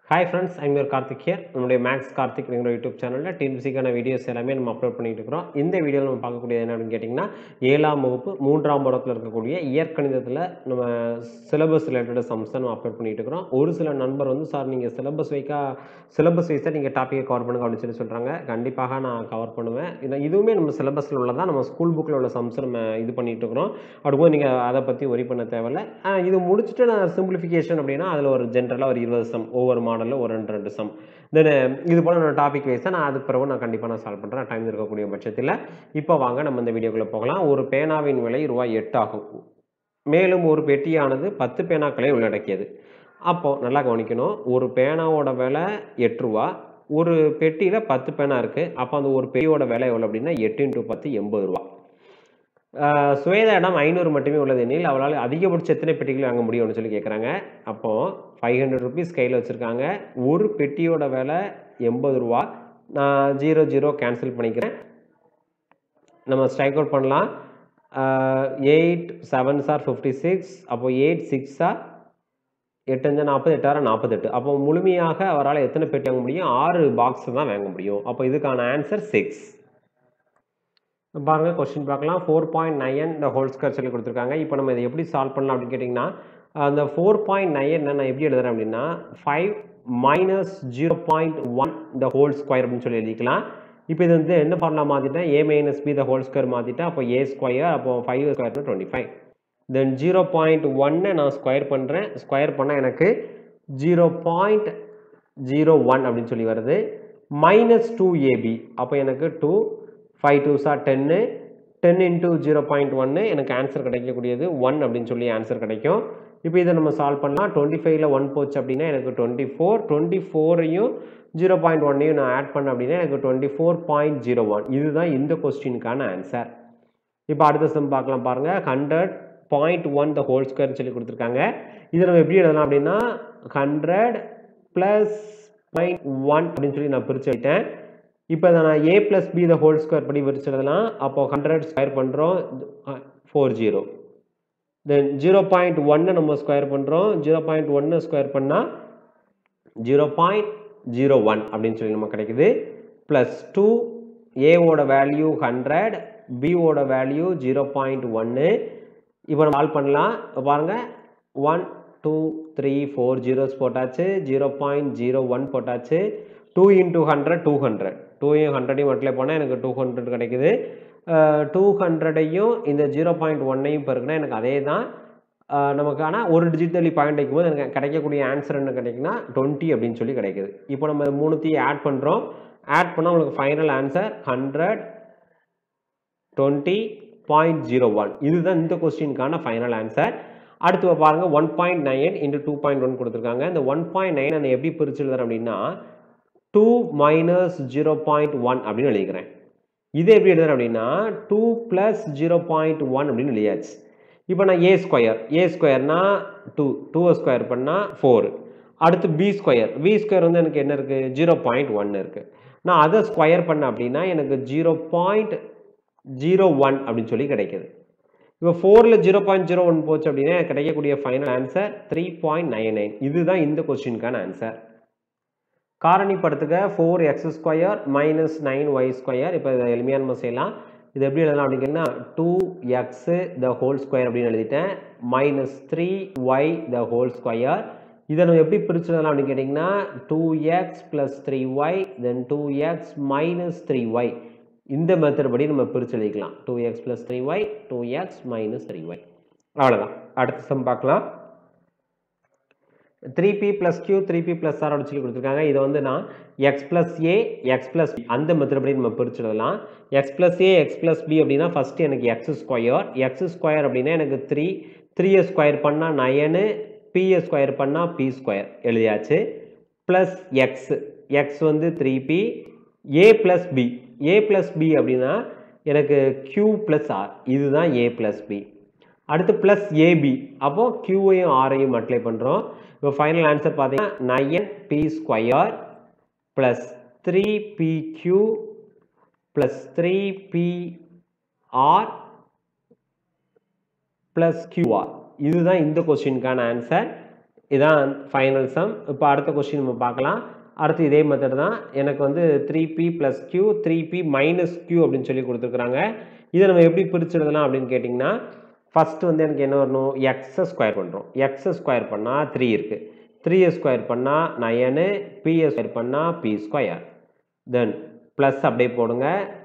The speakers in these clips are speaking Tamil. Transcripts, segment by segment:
hi friends I'm your Karthik here நம்முடைய மேக்ஸ் கார்த்திக் என்கிற யூடியூப் சேனலில் டிஎன்பிசிக்கான வீடியோஸ் எல்லாமே நம்ம அப்லோட் பண்ணிட்டு இருக்கிறோம் இந்த வீடியோவில் நம்ம பார்க்கக்கூடியது என்ன அப்படின்னு கேட்டிங்கன்னா ஏழாம் வகுப்பு மூன்றாம் பாடத்தில் இருக்கக்கூடிய இயற்கணிதத்தில் நம்ம சிலபஸ் ரிலேட்டட் சம்ஸ் தான் நம்ம அப்லோட் பண்ணிட்டு இருக்கிறோம் ஒரு சில நண்பர் வந்து சார் நீங்கள் சிலபஸ் வைக்கா சிலபஸ் வைஸாக நீங்கள் டாப்பிக்கை கவர் பண்ணுங்க அப்படின்னு சொல்லி சொல்கிறாங்க கண்டிப்பாக நான் கவர் பண்ணுவேன் இது இதுவுமே நம்ம சிலபஸில் உள்ளதான் நம்ம ஸ்கூல் புக்கில் உள்ள சம்ஸ் நம்ம இது பண்ணிட்டு இருக்கிறோம் அப்படிங்கும்போது நீங்கள் அதை பற்றி ஒரி பண்ண தேவையில்ல ஆஹ் இது முடிச்சுட்டு நான் சிம்பிளிஃபிகேஷன் அப்படின்னா அதில் ஒரு ஜென்ரலாக ஒரு இருபது சம் ஒவ்வொரு மாடலில் ஒரு ரெண்டு ரெண்டு சம் தென் இது போல் நான் டாபிக் வைஸாக நான் அதுக்கு பிறகு நான் கண்டிப்பாக நான் சால்வ் பண்ணுறேன் டைம் இருக்கக்கூடிய பட்சத்தில் இப்போ வாங்க நம்ம இந்த வீடியோக்குள்ளே போகலாம் ஒரு பேனாவின் விலை ரூபாய் எட்டு ஆகும் மேலும் ஒரு பெட்டியானது பத்து பேனாக்களை உள்ளடக்கியது அப்போது நல்லா கவனிக்கணும் ஒரு பேனாவோட விலை எட்டு ரூபா ஒரு பெட்டியில் பத்து பேனா இருக்குது அப்போ அந்த ஒரு பெட்டியோட விலை எவ்வளோ அப்படின்னா எட்டு இன்ட்டு பத்து எண்பது ரூபா ஆஹ் சுவேதா இடம் ஐநூறு மட்டுமே உள்ளது எனில் அவளால் அதிகபட்ச எத்தனை பெட்டிகள் வாங்க முடியும்னு சொல்லி கேட்குறாங்க அப்போது ஃபைவ் ஹண்ட்ரட் ருபீஸ் கையில் வச்சுருக்காங்க ஒரு பெட்டியோட விலை எண்பது ரூபா நான் ஜீரோ ஜீரோ கேன்சல் பண்ணிக்கிறேன் நம்ம ஸ்ட்ரைக் அவுட் பண்ணலாம் eight seven sir fifty six அப்போ எயிட் சிக்ஸா எட்டஞ்சு நாற்பது எட்டாயிரம் நாற்பத்தெட்டு அப்போ முழுமையாக அவரால் எத்தனை பெட்டி வாங்க முடியும் ஆறு பாக்ஸ் தான் வாங்க முடியும் அப்போ இதுக்கான ஆன்சர் சிக்ஸ் பாருங்க கொஸ்டின் பார்க்கலாம் ஃபோர் பாயிண்ட் நைன் இந்த ஹோல் ஸ்கொயர் சொல்லி கொடுத்துருக்காங்க இப்போ நம்ம இதை எப்படி சால்வ் பண்ணலாம் அப்படின்னு கேட்டிங்கன்னா அந்த ஃபோர் பாயிண்ட் நைன் நான் எப்படி எழுதுறேன் அப்படின்னா five minus zero point one இந்த ஹோல் ஸ்கொயர் அப்படின்னு சொல்லி எழுதிக்கலாம் இப்போ இது வந்து என்ன ஃபார்முலா மாற்றிட்டேன் A minus B the whole square மாற்றிட்டேன் அப்போ ஏ ஸ்கொயர் அப்போ five square twenty five then zero point ஒன்னை நான் ஸ்கொயர் பண்ணுறேன் ஸ்கொயர் பண்ணால் எனக்கு ஜீரோ பாயிண்ட் ஜீரோ ஒன் அப்படின்னு சொல்லி வருது மைனஸ் டூ ஏபி அப்போ எனக்கு டூ ஃபைவ் டூ சார் டென்னு டென் இன்ட்டு ஜீரோ பாயிண்ட் ஒன்று எனக்கு ஆன்சர் கிடைக்கக்கூடியது ஒன் அப்படின்னு சொல்லி ஆன்சர் கிடைக்கும் இப்போ இதை நம்ம சால்வ் பண்ணலாம் டுவெண்ட்டி ஃபைவ்ல ஒன் போச்சு அப்படின்னா எனக்கு டுவெண்ட்டி ஃபோர் டுவெண்ட்டி ஃபோரையும் ஜீரோ பாயிண்ட் ஒன்னையும் நான் ஆட் பண்ணேன் அப்படின்னா எனக்கு twenty four point zero one இதுதான் இந்த கொஸ்டினுக்கான ஆன்சர் இப்போ அடுத்த சம் பார்க்கலாம் பாருங்கள் hundred point one the whole ஸ்கொயர்னு சொல்லி கொடுத்துருக்காங்க இதை நம்ம எப்படி எழுதலாம் அப்படின்னா ஹண்ட்ரட் ப்ளஸ் பாயிண்ட் ஒன் அப்படின்னு சொல்லி நான் பிரித்து வைட்டேன் இப்போ இதை நான் A plus B the whole square படி பிரித்து எழுதலாம் அப்போ ஹண்ட்ரட் ஸ்கொயர் பண்ணுறோம் four zero then zero point ஒன்னை நம்ம ஸ்கொயர் பண்ணுறோம் ஜீரோ பாயிண்ட் ஒன்று ஸ்கொயர் பண்ணால் ஜீரோ பாயிண்ட் ஜீரோ ஒன் அப்படின்னு சொல்லி நம்ம கிடைக்குது ப்ளஸ் டூ ஏவோட வேல்யூ ஹண்ட்ரட் பியோட வேல்யூ ஜீரோ பாயிண்ட் ஒன்று இப்போ நம்ம சால்வ் பண்ணலாம் பாருங்கள் one two three four zeros போட்டாச்சு ஜீரோ பாயிண்ட் ஜீரோ ஒன் போட்டாச்சு two into hundred two hundred டூயும் ஹண்ட்ரடையும் மல்டிப்ளை பண்ணால் எனக்கு டூ ஹண்ட்ரட் கிடைக்குது டூ ஹண்ட்ரடையும் இந்த ஜீரோ பாயிண்ட் ஒன்னையும் பெருக்குனா எனக்கு அதே தான் நமக்கு ஆனால் ஒரு டிஜிட்டலி பாயிண்ட் வைக்கும்போது எனக்கு கிடைக்கக்கூடிய ஆன்சர் என்ன கிடைக்குன்னா டுவெண்ட்டி அப்படின்னு சொல்லி கிடைக்குது இப்போ நம்ம மூணுத்தையும் ஆட் பண்ணுறோம் ஆட் பண்ணால் உங்களுக்கு final answer hundred twenty point zero one இதுதான் இந்த கொஸ்டினுக்கான ஃபைனல் ஆன்சர் அடுத்து பாருங்கள் one point nine into two point one கொடுத்துருக்காங்க இந்த ஒன் பாயிண்ட் நைன் நான் எப்படி பிரிச்சு எழுதுறேன் அப்படின்னா two minus zero point one அப்படின்னு எழுதிக்கிறேன் இது எப்படி எழுதுறேன் அப்படின்னா two plus zero point one அப்படின்னு எழுதியாச்சு இப்போ நான் ஏ ஸ்கொயர் ஏ ஸ்கொயர்னா டூ டூவை ஸ்கொயர் பண்ணால் ஃபோர் அடுத்து பி ஸ்கொயர் பி ஸ்கொயர் வந்து எனக்கு என்ன இருக்குது ஜீரோ பாயிண்ட் ஒன் இருக்குது நான் அதை ஸ்கொயர் பண்ணேன் அப்படின்னா எனக்கு ஜீரோ பாயிண்ட் ஜீரோ ஒன் அப்படின்னு சொல்லி கிடைக்குது இப்போ ஃபோரில் ஜீரோ பாயிண்ட் ஜீரோ ஒன் போச்சு அப்படின்னா எனக்கு கிடைக்கக்கூடிய final answer three point nine nine இதுதான் இந்த கொஸ்டினுக்கான ஆன்சர் காரணிப்படுத்துக four X square minus nine Y square இப்போ இதை எளிமையாக நம்ம செய்யலாம் இது எப்படி எழுதலாம் அப்படிங்கன்னா two X the whole square அப்படின்னு எழுதிட்டேன் minus three Y the whole square இதை நம்ம எப்படி பிரிச்சு எழுதலாம் அப்படின்னு கேட்டிங்கன்னா two X plus three Y then two X minus three Y இந்த மெத்தட் படி நம்ம பிரித்து எழுதிக்கலாம் two X plus three Y two X minus three Y அவ்வளோதான் அடுத்த சம் பார்க்கலாம் three P plus Q three P plus R சொல்லி கொடுத்துருக்காங்க இதை வந்து நான் X plus A X plus அந்த மெத்தட் படி நம்ம பிரிச்சுடலாம் X plus A X plus B அப்படின்னா ஃபஸ்ட்டு எனக்கு எக்ஸ் ஸ்கொயர் எக்ஸ் ஸ்கொயர் அப்படின்னா எனக்கு த்ரீ த்ரீயை ஸ்கொயர் பண்ணால் நயனு பியை ஸ்கொயர் பண்ணால் பி ஸ்கொயர் எழுதியாச்சு ப்ளஸ் எக்ஸ் எக்ஸ் வந்து three P A plus B A plus B அப்படின்னா எனக்கு கியூ ப்ளஸ் ஆர் இதுதான் ஏ ப்ளஸ் பி அடுத்து ப்ளஸ் ஏபி அப்போது கியூவையும் ஆரையும் அப்ளை பண்ணுறோம் இப்போ ஃபைனல் ஆன்சர் பார்த்தீங்கன்னா nine P square plus three P Q plus three P R plus QR இதுதான் இந்த கொஸ்டினுக்கான ஆன்சர் இதான் ஃபைனல் சம் இப்போ அடுத்த கொஸ்டின் நம்ம பார்க்கலாம் அடுத்து இதே மெத்தட் தான் எனக்கு வந்து three P plus Q three P minus Q அப்படின்னு சொல்லி கொடுத்துருக்குறாங்க இதை நம்ம எப்படி பிரிச்சிடலாம் அப்படின்னு கேட்டிங்கன்னா ஃபர்ஸ்ட் வந்து எனக்கு என்ன வரணும் எக்ஸை ஸ்கொயர் பண்ணுறோம் எக்ஸை ஸ்கொயர் பண்ணால் த்ரீ இருக்குது த்ரீயை ஸ்கொயர் பண்ணால் நயனு பியை ஸ்கொயர் பண்ணால் பி ஸ்கொயர் தென் ப்ளஸ் அப்படியே போடுங்க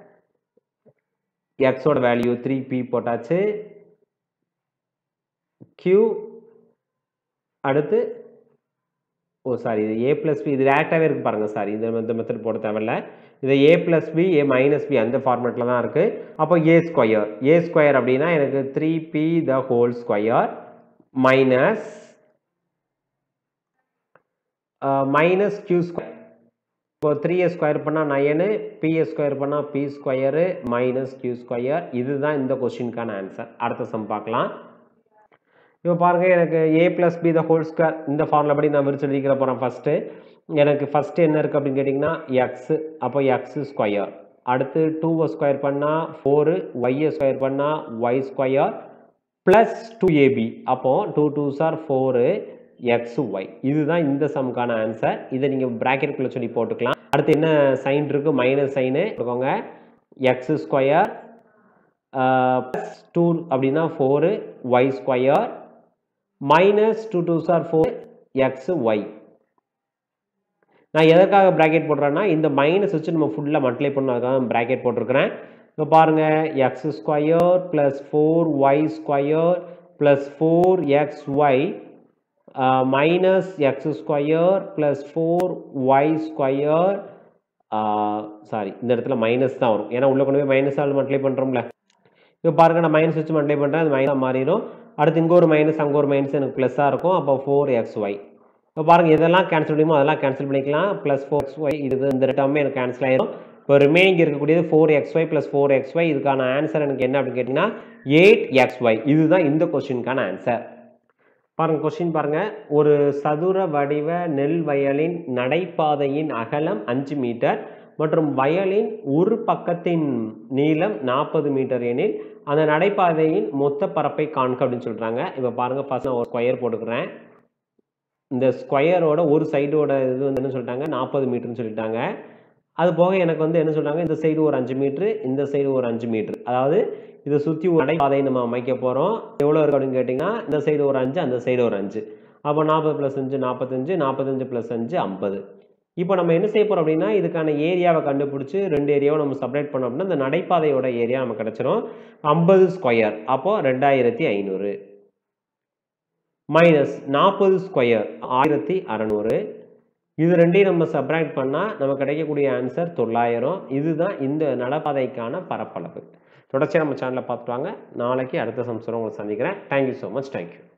எக்ஸோட வேல்யூ த்ரீ பி போட்டாச்சு கியூ அடுத்து ஓ சாரி இது ஏ ப்ளஸ் பி இது டேரெக்டாகவே இருக்குது பாருங்கள் சாரி இந்த இந்த மெத்தட் போட தேவையில்ல இது A plus B A minus B அந்த ஃபார்மேட்டில் தான் இருக்குது அப்போ ஏ ஸ்கொயர் ஏ ஸ்கொயர் அப்படின்னா எனக்கு three B the whole square minus minus Q square இப்போ த்ரீயை ஸ்கொயர் பண்ணால் நயனு பிஏ ஸ்கொயர் பண்ணால் B square minus Q square இதுதான் இந்த கொஸ்டினுக்கான ஆன்சர் அடுத்த சம் பார்க்கலாம் இப்போ பாருங்கள் எனக்கு A plus B the whole square இந்த ஃபார்முலா படி நான் விரிச்சு எழுதிக்கிற போகிறேன் ஃபஸ்ட்டு எனக்கு ஃபஸ்ட்டு என்ன இருக்குது அப்படின்னு கேட்டிங்கன்னா எக்ஸு அப்போ எக்ஸு ஸ்கொயர் அடுத்து டூவை ஸ்கொயர் பண்ணால் ஃபோரு ஒய்யை ஸ்கொயர் பண்ணால் Y square plus two AB அப்போது two two are four X Y இதுதான் இந்த சம்க்கான ஆன்சர் இதை நீங்கள் ப்ராக்கெட்டுக்குள்ளே சொல்லி போட்டுக்கலாம் அடுத்து என்ன சைன் இருக்குது மைனஸ் சைனு போட்டுக்கோங்க எக்ஸ் ஸ்கொயர் ப்ளஸ் டூ அப்படின்னா four Y square minus two two are four X Y நான் எதற்காக ப்ராக்கெட் போடுறேன்னா இந்த மைனஸ் வச்சு நம்ம ஃபுல்லாக மல்டிப்ளை பண்ண அதுக்காக ப்ராக்கெட் போட்டிருக்கிறேன் இப்போ பாருங்கள் X square plus four Y square plus four X Y minus X square plus four Y square sorry இந்த இடத்துல மைனஸ் தான் வரும் ஏன்னா உள்ள கொண்டு போய் மைனஸ் ஆள் மல்டிப்ளை பண்ணுறோம்ல இப்போ பாருங்கள் நான் மைனஸ் வச்சு மல்டிப்ளை பண்ணுறேன் அது மைனஸாக மாறிடும் அடுத்து இங்கே ஒரு மைனஸ் அங்கே ஒரு மைனஸ் எனக்கு ப்ளஸ்ஸாக இருக்கும் அப்போ ஃபோர் எக்ஸ் ஒய் இப்போ பாருங்கள் எதெல்லாம் கேன்சல் முடியுமோ அதெல்லாம் கேன்சல் பண்ணிக்கலாம் ப்ளஸ் ஃபோர் எக்ஸ் ஒய் இது இந்த ரெட்டாமே எனக்கு கேன்சல் ஆயிடும் இப்போ ரிமைனிங் இருக்கக்கூடியது four X Y plus four X Y இதுக்கான ஆன்சர் எனக்கு என்ன அப்படின்னு கேட்டிங்கன்னா எயிட் எக்ஸ் ஒய் இதுதான் இந்த கொஸ்டினுக்கான ஆன்சர் பாருங்க கொஸ்டின் பாருங்க ஒரு சதுர வடிவ நெல் வயலின் நடைபாதையின் அகலம் அஞ்சு மீட்டர் மற்றும் வயலின் ஒரு பக்கத்தின் நீளம் நாற்பது மீட்டர் எனில் அந்த நடைபாதையின் மொத்த பரப்பை காண்க அப்படின்னு சொல்றாங்க இப்போ பாருங்க ஃபர்ஸ்ட் நான் ஒரு ஸ்கொயர் போட்டுக்கிறேன் இந்த ஸ்கொயரோட ஒரு சைடோட இது வந்து என்ன சொல்லிட்டாங்க நாற்பது மீட்டர்னு சொல்லிட்டாங்க அது போக எனக்கு வந்து என்ன சொல்றாங்க இந்த சைடு ஒரு அஞ்சு மீட்ரு இந்த சைடு ஒரு அஞ்சு மீட்ரு அதாவது இதை சுற்றி ஒரு நடைபாதை நம்ம அமைக்க போகிறோம் எவ்வளோ இருக்கு அப்படின்னு கேட்டிங்கன்னா இந்த சைடு ஒரு அஞ்சு அந்த சைடு ஒரு அஞ்சு அப்போ நாற்பது ப்ளஸ் அஞ்சு நாற்பத்தஞ்சு நாற்பத்தஞ்சு ப்ளஸ் அஞ்சு ஐம்பது இப்போ நம்ம என்ன செய்ய போகிறோம் அப்படின்னா இதுக்கான ஏரியாவை கண்டுபிடிச்சி ரெண்டு ஏரியாவை நம்ம செப்பரேட் பண்ணோம் அப்படின்னா இந்த நடைபாதையோட ஏரியா நமக்கு கிடச்சிரும் ஐம்பது ஸ்கொயர் அப்போது ரெண்டாயிரத்தி ஐநூறு மைனஸ் நாற்பது ஸ்கொயர் ஆயிரத்தி அறநூறு இது ரெண்டையும் நம்ம சப்ராக்ட் பண்ணால் நமக்கு கிடைக்கக்கூடிய ஆன்சர் தொள்ளாயிரம் இதுதான் இந்த நடப்பாதைக்கான பரப்பளவு தொடர்ச்சியாக நம்ம சேனலில் பார்த்துட்டு வாங்க நாளைக்கு அடுத்த சம்சரம் உங்களை சந்திக்கிறேன் தேங்க்யூ ஸோ மச் தேங்க்யூ